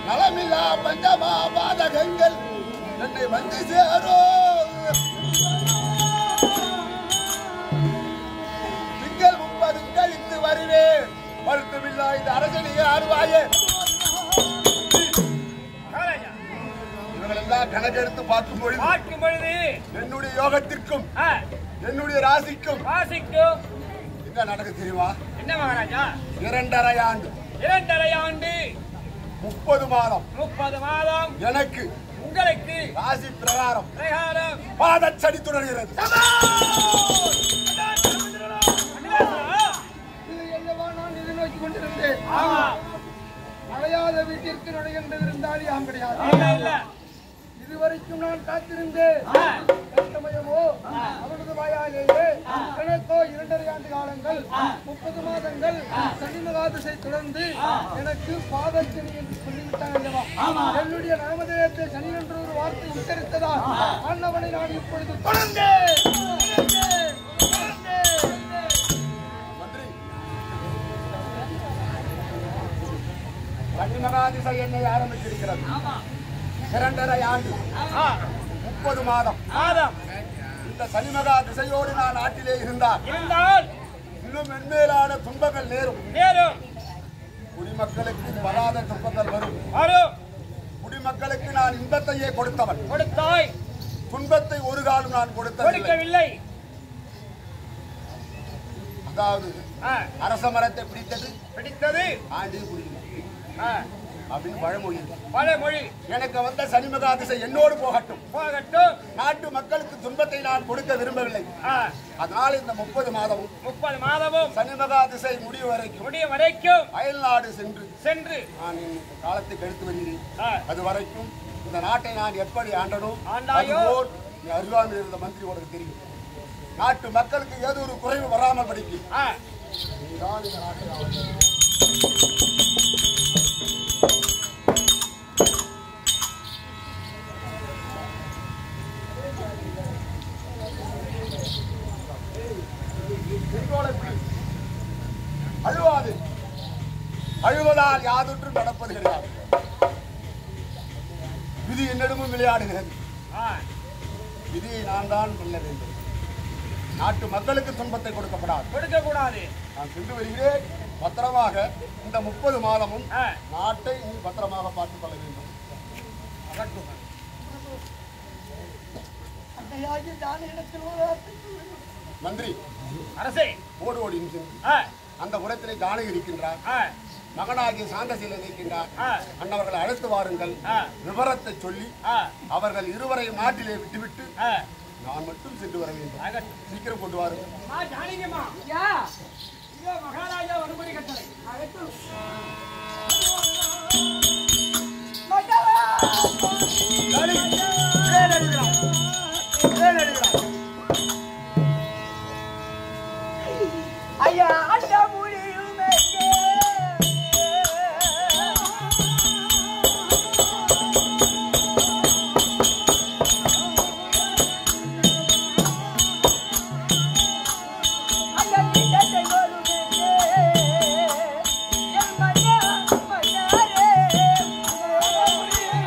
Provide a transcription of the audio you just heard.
நலமில்லா பஞ்சமா பாதகங்கள் என்னை வந்து சேரோ திங்கள் முப்பது கழித்து வருவேன் வருத்தமில்லா இந்த அரசனிக அருவாயே மகாராஜா இவங்களெல்லாம் கணக்கெடுத்து பார்க்கும் பொழுது பார்க்கும் பொழுது என்னுடைய யோகத்திற்கும் ஆ, என்னுடைய ராசிக்கும் வாசிக்கும் என்ன நடக்கு தெரியுமா என்ன மகாராஜா இரண்டரை ஆண்டு இரண்டரை ஆண்டு முப்பது மாதம் முப்பது மாதம் எனக்கு உங்களுக்கு ராசி பிரகாரம் பிரகாரம் பாதச்சடி தொடர்கிறது இது என்னவா நான் எதிர்நோக்கி கொண்டிருந்தேன் ஆமா அலையாத வீட்டிற்கு நுழைகின்றது இருந்தால் யாம் கிடையாது இல்ல இல்ல இதுவரைக்கும் நான் காத்திருந்தேன் ஆ. சமயமோ அவனது வாயாலேயே எனக்கோ இரண்டரை ஆண்டு காலங்கள் முப்பது மாதங்கள் சனிமகா திசை தொடர்ந்து எனக்கு பாதச்சனி என்று சொல்லிவிட்டான் அல்லவா என்னுடைய நாமதேயத்தை சனி என்ற ஒரு வார்த்தை உச்சரித்ததா ஆண்டவனை நான் இப்பொழுது தொடர்ந்தேன் தொடர்ந்தேன், தொடர்ந்தேன். மந்திரி கன்னிமகாதிசை என்னை ஆரம்பித்திருக்கிறது இரண்டரை ஆண்டு ஆ, முப்பது மாதம் மாதம் இந்த சனிமகா திசையோடு நான் நாட்டிலே இருந்தால் இருந்தால் இன்னும் மென்மேலான துன்பங்கள் நேரும் நேரும் குடிமக்களுக்கு வராத துன்பங்கள் வரும் வரும் குடிமக்களுக்கு நான் இன்பத்தையே கொடுத்தவன் கொடுத்தாய் துன்பத்தை ஒரு காலம் நான் கொடுத்ததில்லை கொடுக்கவில்லை அதாவது ஆ, அரச மரத்தை பிடித்தது பிடித்தது ஆண்டி குடிக்கணும் ஆ, அப்படின்னு பழமொழி பழமொழி எனக்கு வந்த சனிமகா திசை என்னோடு போகட்டும் போகட்டும் நாட்டு மக்களுக்கு துன்பத்தை நான் கொடுக்க விரும்பவில்லை ஆ, அதனால் இந்த முப்பது மாதமும் முப்பது மாதமும் சனிமகா திசை முடிவு வரைக்கும் முடிய வரைக்கும் அயல் நாடு சென்று சென்று நான் என் காலத்தை கழித்து வருகிறேன் ஆ, அது வரைக்கும் இந்த நாட்டை நான் எப்படி ஆண்டனோ ஆண்டாயோ. அதுபோல் நீ அருகாமையில் இருந்த மந்திரி உனக்கு தெரியும் நாட்டு மக்களுக்கு ஏதோ ஒரு குறைவு வராமல் படிக்கு ஆ, நீதான் இந்த நாட்டை ஆளணும். செங்கோலை பிடி. அழுவாது அழுவதால் யாதொன்றும் நடப்பது கிடையாது விதி என்னிடமும் விளையாடுகிறது ஆ, விதியை நான் தான் வெல்ல வேண்டும் நாட்டு மக்களுக்கு துன்பத்தை கொடுக்கப்படாது கொடுக்கக்கூடாது நான் சென்று வருகிறேன் பத்திரமாக இந்த முப்பது மாதமும் ஆ, நாட்டை நீ பத்திரமாக பார்த்துக் கொள்ள வேண்டும் அன்னையாகிய ஞானியிடத்தில் ஒரு வார்த்தை சொல்லுங்கள். மந்திரி அரசே ஓடு ஓடி சென்று ஆ, அந்த புறத்திலே ஜானகி இருக்கின்றார் ஆ, மகனாகிய சாந்தசீல இருக்கின்றார் ஆ, அன்னவர்களை அழைத்து வாருங்கள் ஆ. விவரத்தை சொல்லி ஆ, அவர்கள் இருவரையும் நாட்டிலே விட்டுவிட்டு ஆ, நான் மட்டும் சென்று வர வேண்டும் ஆகட்டும். சீக்கிரம் கொண்டு வாருங்கள் அம்மா, ஜானகியம்மா. இதோ மகாராஜா ஒருபடி கட்டளை அகற்றும்.